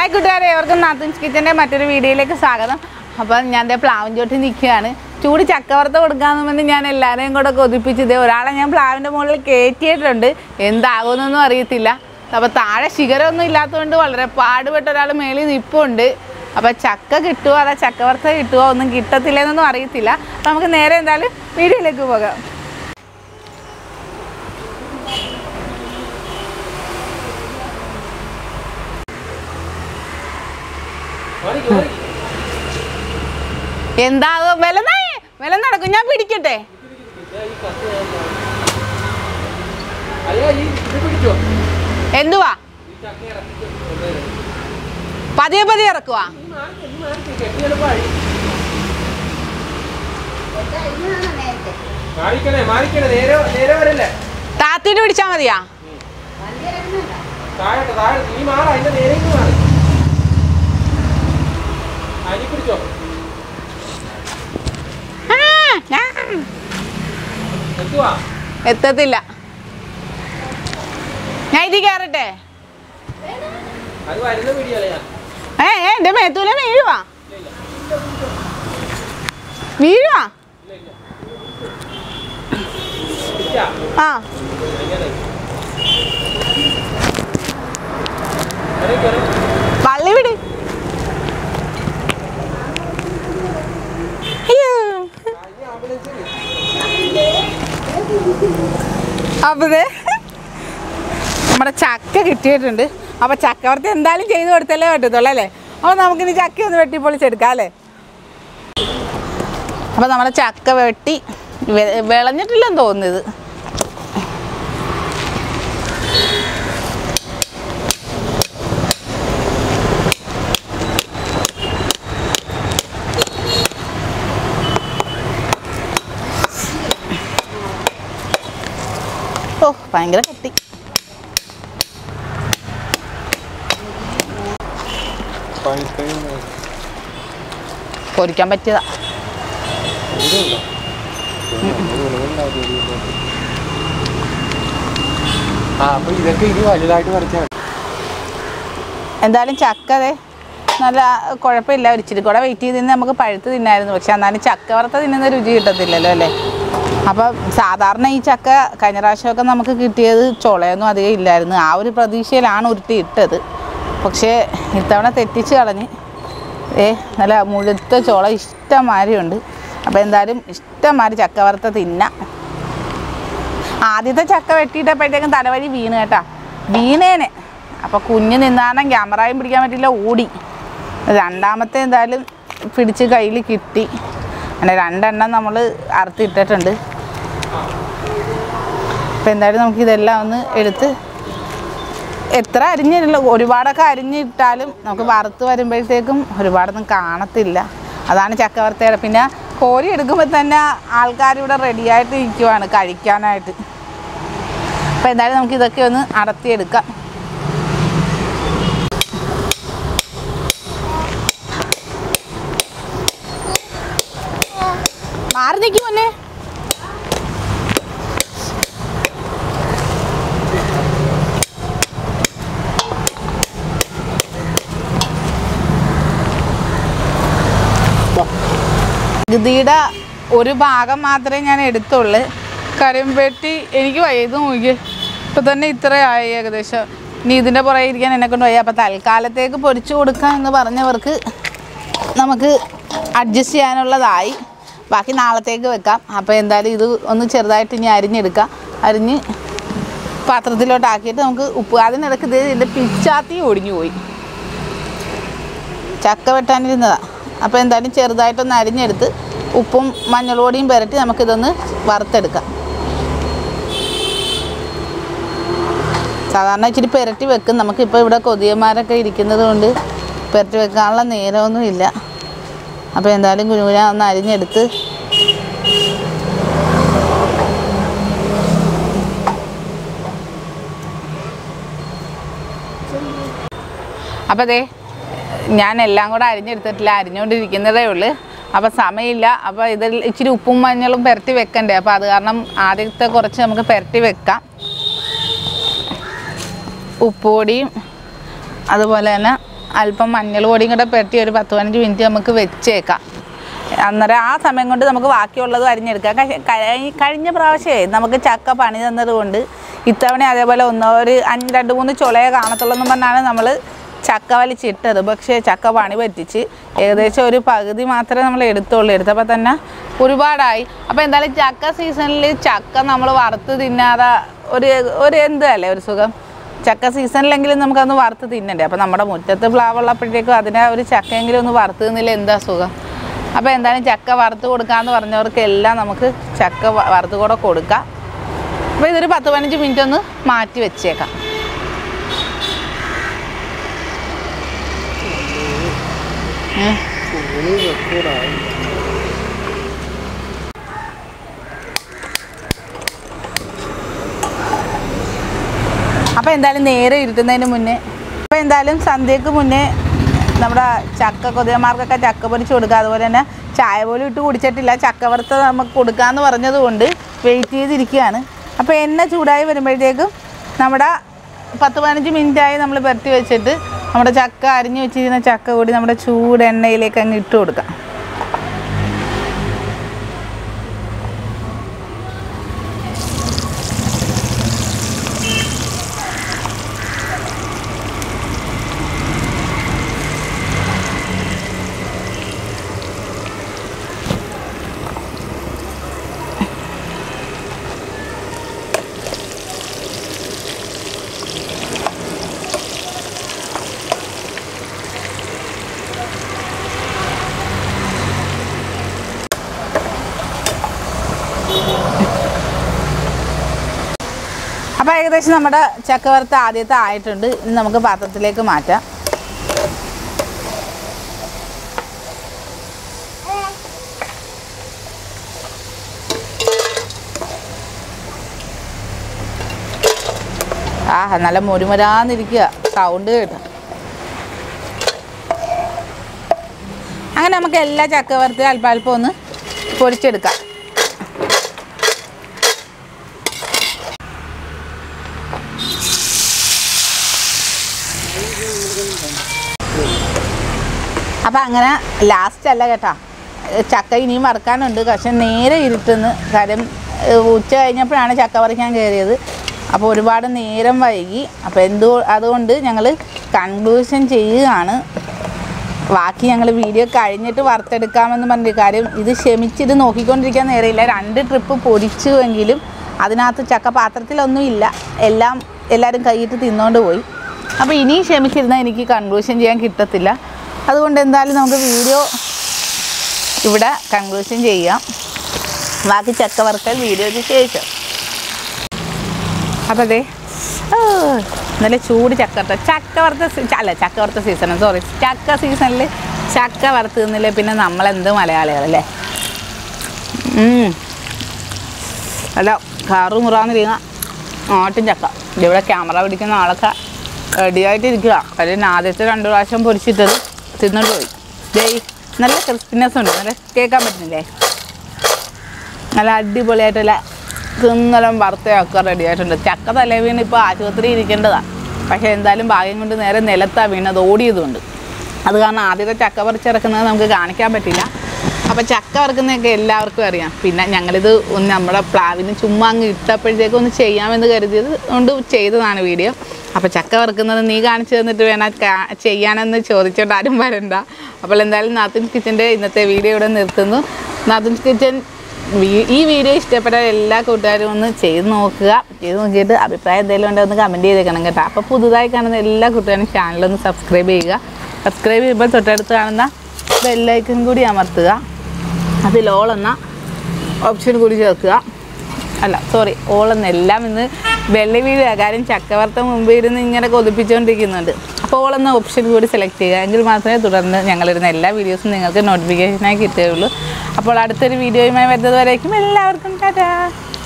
Hi കൂട്ടുകാരെ ഏവർക്കും നാത്തൂൻസ് കിച്ചൻ്റെ മറ്റൊരു വീഡിയോയിലേക്ക് സ്വാഗതം അപ്പം ഞാൻ ദേ പ്ലാവിൻ ചോട്ടി നിൽക്കുകയാണ് ചൂട് ചക്കവറുത്ത് കൊടുക്കാമെന്ന് പറഞ്ഞ് ഞാൻ എല്ലാവരെയും കൂടെ കൊതിപ്പിച്ച് ഇതേ ഒരാളെ ഞാൻ പ്ലാവിൻ്റെ മുകളിൽ കയറ്റിയിട്ടുണ്ട് എന്താകുമെന്നൊന്നും അറിയത്തില്ല അപ്പോൾ താഴെ ശിഖരമൊന്നും ഇല്ലാത്തതുകൊണ്ട് വളരെ പാടുപെട്ട ഒരാൾ മേളിൽ നിൽപ്പുണ്ട് അപ്പോൾ ചക്ക കിട്ടുമോ അതാ ചക്കവറുത്ത കിട്ടുമോ ഒന്നും കിട്ടത്തില്ലെന്നൊന്നും അറിയത്തില്ല അപ്പോൾ നമുക്ക് നേരെ എന്തായാലും വീഡിയോയിലേക്ക് പോകാം എന്താ വില വില നടക്കും ഞാൻ പിടിക്കട്ടെ അയ്യോ ഈ ഇത് പിടിച്ചോ എന്തുവാ ഈ ചക്ക ഇറക്കി കൊണ്ടുവരും. പതിയെ പതിയെ ഇറക്കുവാ ഈ മാർക്ക് ഈ മാർക്ക് കെട്ടി എളുപ്പമായി മാറിക്കണേ മാറിക്കണേ നേരെ നേരെ വരല്ലേ താത്തിട്ട് പിടിച്ചാ മതിയാ താഴോട്ട് താഴെ നീ മാറ അതിന്റെ നേരേക്ക് മാറി അരി പിടിച്ചോ ആ, ഞാൻ എത്തുവാ എത്തത്തില്ല ഞാൻ ഇത് കയറട്ടെ അത് വരുന്ന പിടിയല്ലേ ഞാൻ ഏ ഏ, എന്റെ മേത്തൂല വീഴുവാ വീഴുവാ ഇല്ല ഇല്ല പിടിച്ചാ ആ എങ്ങനെ കേറി, കേറി. പള്ളി വിട് അയ്യോ ആ, ഇനി ആംബുലൻസ് വിളി. അപ്പത് നമ്മുടെ ചക്ക കിട്ടിയിട്ടുണ്ട് അപ്പൊ ചക്കവർത്തി എന്തായാലും ചെയ്ത് കൊടുത്തല്ലേ പറ്റത്തുള്ളൂ അല്ലേ അപ്പൊ നമുക്കിനി ചക്ക ഒന്ന് വെട്ടി പൊളിച്ചെടുക്കാം അല്ലേ അപ്പൊ നമ്മുടെ ചക്ക വെട്ടി വെ- വിളഞ്ഞിട്ടില്ലെന്ന് തോന്നുന്നത് ഓ ഭയങ്കര കട്ടി പൊരിക്കാൻ പറ്റിയതാ ആ അപ്പൊ ഇതൊക്കെ ഇനി വലുതായിട്ട് പറിച്ചാൽ എന്തായാലും ചക്ക അതെ നല്ല കുഴപ്പമില്ല ഒരു ഇച്ചിരി കൂടെ വെയിറ്റ് ചെയ്ത് നിന്ന് നമുക്ക് പഴുത്ത് തിന്നായിരുന്നു പക്ഷെ എന്നാലും ചക്ക വറുത്ത തിന്നുന്ന രുചി കിട്ടത്തില്ലല്ലോ അല്ലേ അപ്പം സാധാരണ ഈ ചക്ക കഴിഞ്ഞ പ്രാവശ്യമൊക്കെ നമുക്ക് കിട്ടിയത് ചുളയൊന്നും അധികം ഇല്ലായിരുന്നു ആ ഒരു പ്രതീക്ഷയിലാണ് ഉരുട്ടി ഇട്ടത് പക്ഷേ ഇത്തവണ തെറ്റിച്ച് കളഞ്ഞ് ഏ നല്ല മുഴുത്ത ചുള ഇഷ്ടംമാതിരി ഉണ്ട് അപ്പോൾ എന്തായാലും ഇഷ്ടംമാതിരി ചക്ക വറുത്ത തിന്നാം ആദ്യത്തെ ചക്ക വെട്ടിയിട്ടപ്പോഴത്തേക്കും തലവഴി വീണ് കേട്ടാ വീണേനെ അപ്പോൾ കുഞ്ഞ് നിന്നാണ് ക്യാമറയും പിടിക്കാൻ പറ്റില്ല ഓടി രണ്ടാമത്തെ എന്തായാലും പിടിച്ച് കയ്യിൽ കിട്ടി അങ്ങനെ രണ്ടെണ്ണം നമ്മൾ അറുത്തിട്ടിട്ടുണ്ട് അപ്പോൾ എന്തായാലും നമുക്ക് ഇതെല്ലാം ഒന്ന് എടുത്ത് എത്ര അരിഞ്ഞില്ല ഒരുപാടൊക്കെ അരിഞ്ഞിട്ടാലും നമുക്ക് വറുത്ത് വരുമ്പോഴത്തേക്കും ഒരുപാടൊന്നും കാണത്തില്ല അതാണ് ചക്ക വറുത്തയുടെ പിന്നെ കോരി എടുക്കുമ്പോൾ തന്നെ ആൾക്കാർ ഇവിടെ റെഡിയായിട്ട് ഇരിക്കുവാണ് കഴിക്കാനായിട്ട് അപ്പോൾ എന്തായാലും നമുക്ക് ഇതൊക്കെ ഒന്ന് അടത്തിയെടുക്കാം മാറി നിൽക്കും മുന്നേ ഗതിയുടെ ഒരു ഭാഗം മാത്രമേ ഞാൻ എടുത്തുള്ളൂ കരിമ്പെട്ടി എനിക്ക് വയ്യത് നോക്കി ഇപ്പം തന്നെ ഇത്രയായി ഏകദേശം ഇനി ഇതിൻ്റെ പുറകെ ഇരിക്കാൻ എന്നെ കൊണ്ട് വയ്യ അപ്പം തൽക്കാലത്തേക്ക് പൊരിച്ചു കൊടുക്കാം എന്ന് പറഞ്ഞവർക്ക് നമുക്ക് അഡ്ജസ്റ്റ് ചെയ്യാനുള്ളതായി ബാക്കി നാളത്തേക്ക് വെക്കാം അപ്പോൾ എന്തായാലും ഇത് ഒന്ന് ചെറുതായിട്ട് ഇനി അരിഞ്ഞെടുക്കാം അരിഞ്ഞ് പാത്രത്തിലോട്ടാക്കിയിട്ട് നമുക്ക് ഉപ്പ് അതിനിടയ്ക്ക് ഇത് ഇതിൻ്റെ പിച്ചാത്തി ഒടിഞ്ഞു പോയി ചക്ക വെട്ടാനിരുന്നതാ അപ്പോൾ എന്തായാലും ചെറുതായിട്ടൊന്ന് അരിഞ്ഞെടുത്ത് ഉപ്പും മഞ്ഞൾപൊടിയും പുരട്ടി നമുക്കിതൊന്ന് വറുത്തെടുക്കാം സാധാരണ ഇച്ചിരി പുരട്ടി വെക്കും നമുക്കിപ്പോൾ ഇവിടെ കൊതിയന്മാരൊക്കെ ഇരിക്കുന്നത് കൊണ്ട് പുരട്ടി വെക്കാനുള്ള നേരമൊന്നും ഇല്ല അപ്പോൾ എന്തായാലും കുഞ്ഞുകുഞ്ഞ ഒന്ന് അരിഞ്ഞെടുത്ത് അപ്പോൾ അതെ ഞാൻ എല്ലാം കൂടെ അരിഞ്ഞെടുത്തിട്ടില്ല അരിഞ്ഞുകൊണ്ടിരിക്കുന്നതേ ഉള്ളൂ അപ്പോൾ സമയമില്ല അപ്പോൾ ഇതിൽ ഇച്ചിരി ഉപ്പും മഞ്ഞളും പുരട്ടി വെക്കണ്ടേ അപ്പോൾ അത് കാരണം ആദ്യത്തെ കുറച്ച് നമുക്ക് പുരട്ടി വെക്കാം ഉപ്പുപൊടിയും അതുപോലെ തന്നെ അല്പം മഞ്ഞൾ പൊടിയും കൂടെ പെരട്ടി ഒരു പത്ത് പതിനഞ്ച് മിനിറ്റ് നമുക്ക് വെച്ചേക്കാം അന്നേരം ആ സമയം കൊണ്ട് നമുക്ക് ബാക്കിയുള്ളത് അരിഞ്ഞെടുക്കാം കഴി- കഴി- കഴിഞ്ഞ പ്രാവശ്യമേ നമുക്ക് ചക്ക പണി തന്നത് കൊണ്ട് ഇത്തവണ അതേപോലെ ഒന്ന് ഒരു അഞ്ച് രണ്ട് മൂന്ന് ചുളയെ കാണത്തുള്ളൂ എന്ന് പറഞ്ഞാണ് നമ്മൾ ചക്ക വലിച്ചിട്ടത് പക്ഷേ ചക്ക പണി പറ്റിച്ച് ഏകദേശം ഒരു പകുതി മാത്രമേ നമ്മൾ എടുത്തുള്ളൂ എടുത്തപ്പോൾ തന്നെ ഒരുപാടായി അപ്പോൾ എന്തായാലും ചക്ക സീസണിൽ ചക്ക നമ്മൾ വറുത്ത് തിന്നാതെ ഒരു ഒരു എന്തല്ലേ ഒരു സുഖം ചക്ക സീസണിലെങ്കിലും നമുക്കൊന്ന് വറുത്ത് തിന്നണ്ടേ അപ്പോൾ നമ്മുടെ മുറ്റത്ത് പ്ലാവുള്ളപ്പോഴത്തേക്കും അതിനെ ഒരു ചക്കയെങ്കിലും ഒന്ന് വറുത്ത് തിന്നില്ല എന്താ സുഖം അപ്പോൾ എന്തായാലും ചക്ക വറുത്ത് കൊടുക്കാമെന്ന് പറഞ്ഞവർക്ക് എല്ലാം നമുക്ക് ചക്ക വ- വറുത്ത് കൂടെ കൊടുക്കാം അപ്പോൾ ഇതൊരു പത്ത് പതിനഞ്ച് മിനിറ്റ് ഒന്ന് മാറ്റി വെച്ചേക്കാം ഏ അപ്പോൾ എന്തായാലും നേരെ ഇരുട്ടുന്നതിന് മുന്നേ അപ്പോൾ എന്തായാലും സന്ധ്യക്ക് മുന്നേ നമ്മുടെ ചക്ക കൊതിയന്മാർക്കൊക്കെ ചക്ക പൊരിച്ച് കൊടുക്കുക അതുപോലെ തന്നെ ചായ പോലും ഇട്ട് കുടിച്ചിട്ടില്ല ചക്ക വറുത്ത് നമുക്ക് കൊടുക്കാമെന്ന് പറഞ്ഞത് കൊണ്ട് വെയിറ്റ് ചെയ്തിരിക്കുകയാണ് അപ്പോൾ എണ്ണ ചൂടായി വരുമ്പോഴത്തേക്കും നമ്മുടെ പത്ത് പതിനഞ്ച് മിനിറ്റായി നമ്മൾ പുരട്ടി വെച്ചിട്ട് നമ്മുടെ ചക്ക അരിഞ്ഞു വെച്ചിരുന്ന ചക്ക കൂടി നമ്മുടെ ചൂട് എണ്ണയിലേക്ക് അങ്ങ് ഇട്ട് കൊടുക്കാം അപ്പോൾ ഏകദേശം നമ്മുടെ ചക്ക വറുത്ത ആദ്യത്തെ ആയിട്ടുണ്ട് ഇനി നമുക്ക് പാത്രത്തിലേക്ക് മാറ്റാം ആ നല്ല മുരുമുരാന്നിരിക്കുക സൗണ്ട് കേട്ടോ അങ്ങനെ നമുക്ക് എല്ലാ ചക്ക വറുത്ത് അല്പം അല്പം ഒന്ന് പൊരിച്ചെടുക്കാം അപ്പം അങ്ങനെ ലാസ്റ്റ് അല്ല കേട്ടാ ഏ, ചക്ക ഇനിയും വറുക്കാനുണ്ട് പക്ഷെ നേരെ ഇരുട്ടുന്ന് കാര്യം ഏ, ഉച്ച കഴിഞ്ഞപ്പോഴാണ് ചക്ക പറിക്കാൻ കയറിയത് അപ്പോൾ ഒരുപാട് നേരം വൈകി അപ്പോൾ എന്തോ അതുകൊണ്ട് ഞങ്ങൾ കൺക്ലൂഷൻ ചെയ്യുകയാണ് ബാക്കി ഞങ്ങൾ വീഡിയോ കഴിഞ്ഞിട്ട് വറുത്തെടുക്കാമെന്ന് പറഞ്ഞ കാര്യം ഇത് ക്ഷമിച്ചിട്ട് നോക്കിക്കൊണ്ടിരിക്കാൻ നേരെയില്ല രണ്ട് ട്രിപ്പ് പൊരിച്ചുവെങ്കിലും അതിനകത്ത് ചക്ക പാത്രത്തിലൊന്നും ഇല്ല എല്ലാം എല്ലാവരും കൈയിട്ട് തിന്നുകൊണ്ട് പോയി അപ്പോൾ ഇനിയും ക്ഷമിച്ചിരുന്നാൽ എനിക്ക് കൺക്ലൂഷൻ ചെയ്യാൻ കിട്ടത്തില്ല അതുകൊണ്ട് എന്തായാലും നമുക്ക് വീഡിയോ ഇവിടെ കൺക്ലൂഷൻ ചെയ്യാം ബാക്കി ചക്ക വറുക്കൽ വീഡിയോയ്ക്ക് ശേഷം അപ്പോൾ അതെ നല്ല ചൂട് ചക്ക വറുത്ത ചക്ക വറുത്ത സീ- അല്ല ചക്ക വറുത്ത സീസൺ സോറി ചക്ക സീസണിൽ ചക്ക വറുത്ത് തിന്നില്ലേ പിന്നെ നമ്മളെന്ത് മലയാളികളല്ലേ ഉം. അല്ല കാറ് മുറാന്നിരിക്കുക ആട്ടും ചക്ക ഇവിടെ ക്യാമറ പിടിക്കുന്ന ആളൊക്കെ റെഡിയായിട്ടിരിക്കുക കാര്യം ആദ്യത്തെ രണ്ട് പ്രാവശ്യം പൊരിച്ചിട്ടത് തിന്നിട്ട് പോയി ജയ് നല്ല ക്രിസ്പിനെസ് ഉണ്ട് നല്ല കേൾക്കാൻ പറ്റുന്നില്ലേ നല്ല അടിപൊളിയായിട്ടുള്ള തിന്നലും വറുത്തയൊക്കെ റെഡി ആയിട്ടുണ്ട് ചക്ക തലേ വീണ് ഇപ്പോൾ ആശുപത്രി ഇരിക്കേണ്ടതാണ് പക്ഷേ എന്തായാലും ഭാഗ്യം കൊണ്ട് നേരെ നിലത്താ വീണത് ഓടിയതുകൊണ്ട് അത് കാരണം ആദ്യത്തെ ചക്ക പറിച്ചിറക്കുന്നത് നമുക്ക് കാണിക്കാൻ പറ്റില്ല അപ്പോൾ ചക്ക വറുക്കുന്നതൊക്കെ എല്ലാവർക്കും അറിയാം പിന്നെ ഞങ്ങളിത് ഒന്ന് നമ്മുടെ പ്ലാവിന് ചുമ്മാ അങ്ങ് ഇട്ടപ്പോഴത്തേക്കും ഒന്ന് ചെയ്യാമെന്ന് കരുതിയത് കൊണ്ട് ചെയ്തതാണ് വീഡിയോ അപ്പോൾ ചക്ക വറുക്കുന്നത് നീ കാണിച്ചു തന്നിട്ട് വേണം കാ- ചെയ്യാനെന്ന് ചോദിച്ചോണ്ട് ആരും വരണ്ട അപ്പോൾ എന്തായാലും നാത്തുൻസ് കിച്ചൻ്റെ ഇന്നത്തെ വീഡിയോ ഇവിടെ നിർത്തുന്നു നാത്തുൻസ് കിച്ചൻ വീ- ഈ വീഡിയോ ഇഷ്ടപ്പെട്ട എല്ലാ കൂട്ടുകാരും ഒന്ന് ചെയ്ത് നോക്കുക ചെയ്ത് നോക്കിയിട്ട് അഭിപ്രായം എന്തെങ്കിലും ഉണ്ടെങ്കിൽ ഒന്ന് കമൻറ്റ് ചെയ്തേക്കണം കേട്ടോ അപ്പോൾ പുതുതായി കാണുന്ന എല്ലാ കൂട്ടുകാരും ചാനലൊന്ന് സബ്സ്ക്രൈബ് ചെയ്യുക സബ്സ്ക്രൈബ് ചെയ്യുമ്പോൾ തൊട്ടടുത്ത് കാണുന്ന ബെല്ലൈക്കൺ കൂടി അമർത്തുക അതിൽ ഓൾ എന്ന ഓപ്ഷൻ കൂടി ചേർക്കുക അല്ല സോറി ഓൾ എന്നെല്ലാം ഇന്ന് വെള്ളി വീഴുക കാര്യം ചക്കവർത്ത മുമ്പ് ഇരുന്ന് ഇങ്ങനെ കൊതിപ്പിച്ചുകൊണ്ടിരിക്കുന്നുണ്ട് അപ്പോൾ ഓൾ എന്ന ഓപ്ഷൻ കൂടി സെലക്ട് ചെയ്യുക എങ്കിൽ മാത്രമേ തുടർന്ന് ഞങ്ങളിരുന്ന എല്ലാ വീഡിയോസും നിങ്ങൾക്ക് നോട്ടിഫിക്കേഷനായി കിട്ടുകയുള്ളൂ അപ്പോൾ അടുത്തൊരു വീഡിയോയുമായി വരുന്നത് വരേക്കും എല്ലാവർക്കും ടാറ്റാ